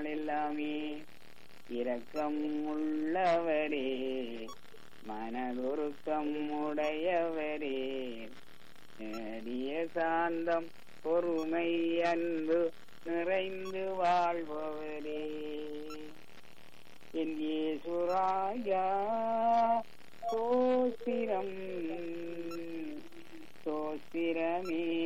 எல்லாமே இரக்கம் உள்ளவரே மனதுருக்கம் உடையவரே நேடிய சாந்தம் பொறுமை அன்பு நிறைந்து வாழ்பவரே என் சுராஜா சோசிரம் சோசிரமே